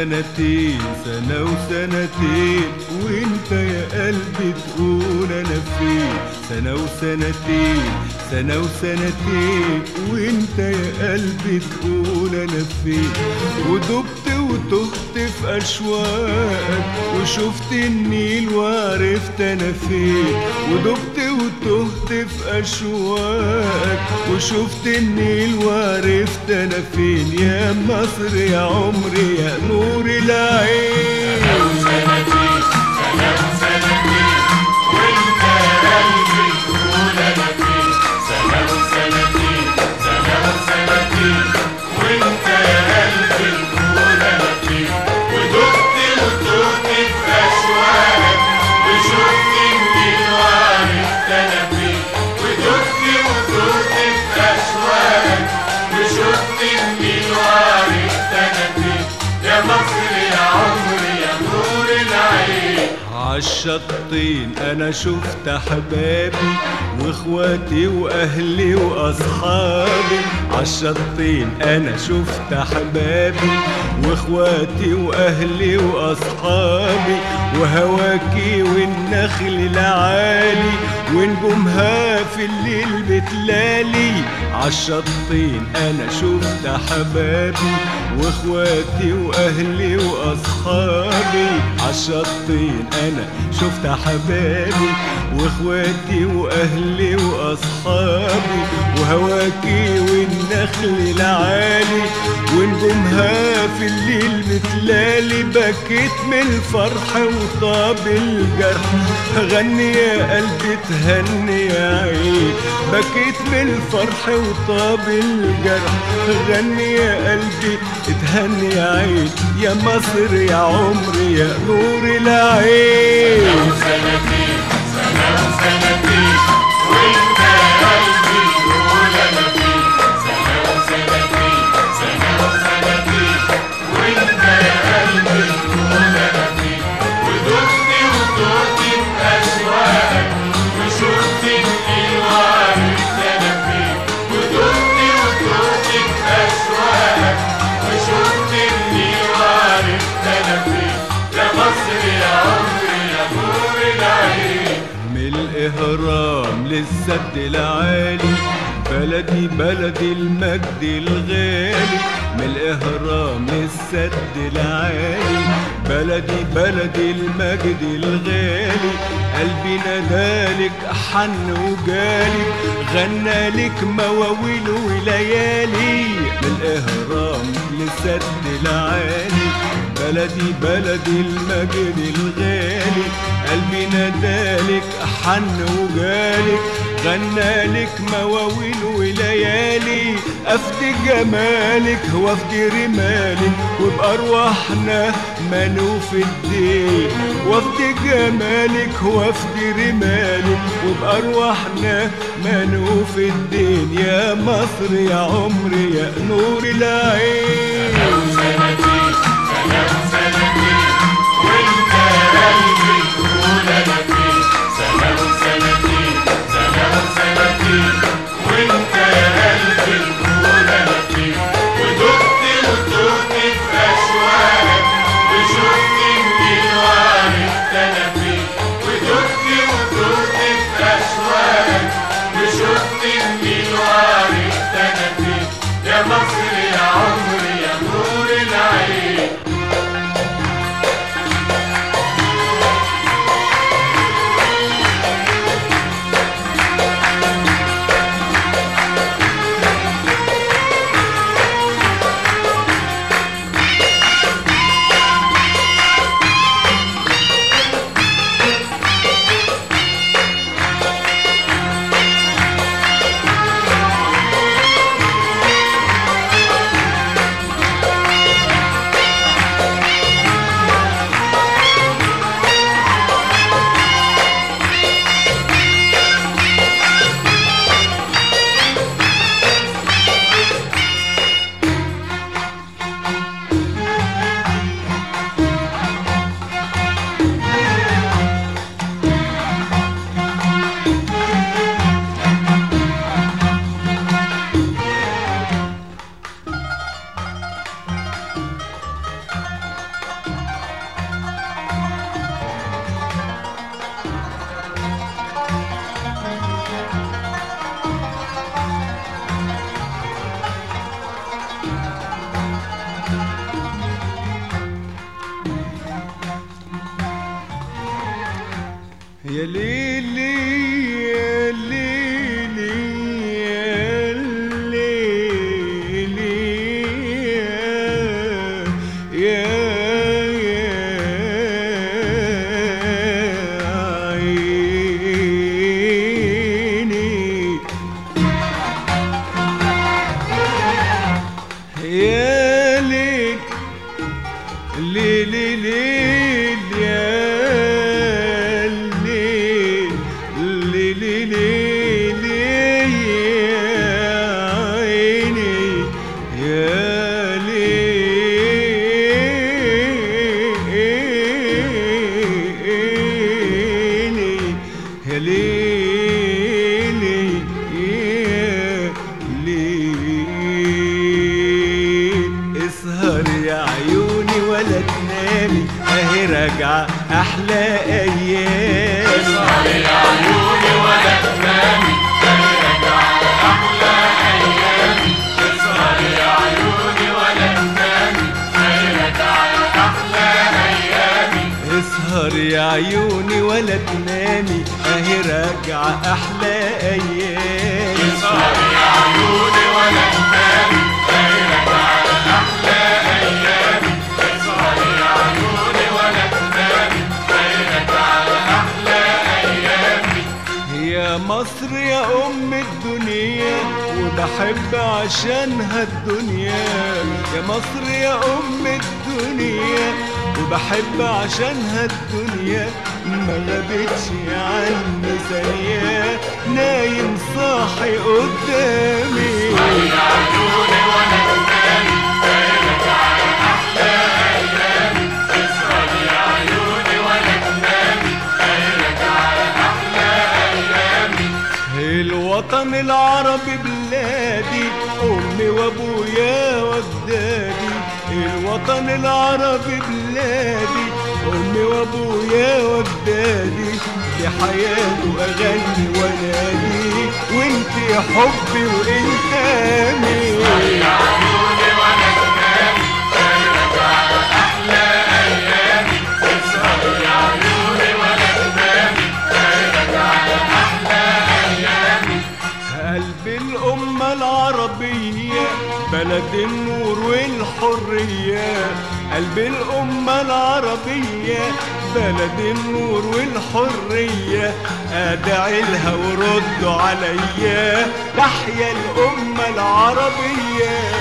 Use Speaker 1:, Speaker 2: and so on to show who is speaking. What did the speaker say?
Speaker 1: وسنتين سنة وسنتين وانت يا قلبي تقول انا فين سنة وسنتين سنة وسنتين وانت يا قلبي تقول انا فين ودبت وتهت في اشواقك وشفت النيل وعرفت انا فين ودبت وتهت في اشواقك وشفت النيل وعرفت انا فين يا مصر يا عمري يا نور العين
Speaker 2: سنتين سنة وسنتين وانت قلبي تقول انا فين سنة وسنتين سنة وسنتين وانت قلبي تقول انا فين ودقت وتهت في اشواقك وشفت النيل وعرفت انا فين ودقت وتهت في اشواقك وشفت النيل وعرفت انا فين يا مصر يا عمري يا نور العين
Speaker 1: عالشطين انا شفت احبابي واخواتي واهلي واصحابي عالشطين انا شفت احبابي واخواتي واهلي واصحابي وهواكي والنخل العالي ونجومها في الليل بتلالي عالشطين انا شفت احبابي واخواتي واهلي واصحابي عالشطين انا شفت حبابي واخواتي واهلي واصحابي وهواكي والنخل العالي ونجومها في الليل بتلالي بكيت من الفرح وطاب الجرح غني يا قلبي تهني يا عين بكيت من الفرح وطاب الجرح غني يا قلبي تهني يا عين يا مصر يا عمري يا نور العين
Speaker 2: سنتين سنة وسنتين وانت قلبي تقول انا فين سنة وسنتين سنة وسنتين وانت قلبي تقول انا فين ودقت وتهت في اشواقك وشفت النيل وعرفت انا فين ودقت وتهت في اشواقك وشفت النيل وعرفت انا فين يا مصر يا عمري يا نور العين
Speaker 1: من الإهرام للسد العالي بلدي بلدي المجد الغالي من الإهرام للسد العالي بلدي بلدي المجد الغالي قلبي نادالك حن وجالك غنى لك مواويل وليالي من الإهرام للسد العالي بلدي بلدي المجد الغالي قلبي نادالك حن وجالك غنى لك مواويل وليالي افدي جمالك وافدي رمالك وبارواحنا منوف الدين وافدي جمالك وافدي رمالك وبارواحنا منوف الدين يا مصر يا عمري يا نور العين
Speaker 2: سنتين سنة وسنتين وانت قلبي تقول انا فين سنة وسنتين سنة وسنتين وانت قلبي تقول انا فين ودقت وتهت في اشواقك وشفت النيل وعرفت انا فين ودقت وتهت في اشواقك وشفت النيل وعرفت انا فين يا مصر يا عمري يا نور العين
Speaker 1: يا ليلي يا ليلي يا ليلي يا يا عيني يا ليل ليل ليل يا ليل ليل ليل يا عيني يا ليلي يا ليلي يا ليل اسهر يا عيوني ولا تنامي اهي راجعة احلى ايام
Speaker 2: اسهر يا عيوني ولا تنامي ارجع احلى ايامي اسهر يا عيوني ولا تنامي ارجع احلى ايامي
Speaker 1: اسهر يا عيوني ولا تنامي اهي راجعة احلى ايام
Speaker 2: اسهر يا عيوني ولا تنامي ارجع احلى ايامي اسهر يا عيوني ولا تنامي ارجع احلى ايامي
Speaker 1: يا مصر يا ام الدنيا وبحب عشانها الدنيا يا مصر يا ام الدنيا وبحب عشانها الدنيا ما غابتش عني ثانية نايم صاحي قدامي
Speaker 2: يا عيوني ولا تنامي ارجع احلى ايامي اسهر يا عيوني ولا تنامي ارجع احلى ايامي
Speaker 1: الوطن العربي بلادي امي وابويا واجدادي الوطن العربي بلادي امي وابويا واجدادي دي حياته اغني وانادي وانت حبي وانت امي
Speaker 2: يا عيوني ولا تنامي ارجع احلى ايامي اسهر يا عيوني ولا تنامي ارجع احلى ايامي
Speaker 1: قلب الأمة العربية بلد النور والحرية قلب الأمة العربية بلد النور والحرية أدعي لها وردوا عليا تحيا الأمة العربية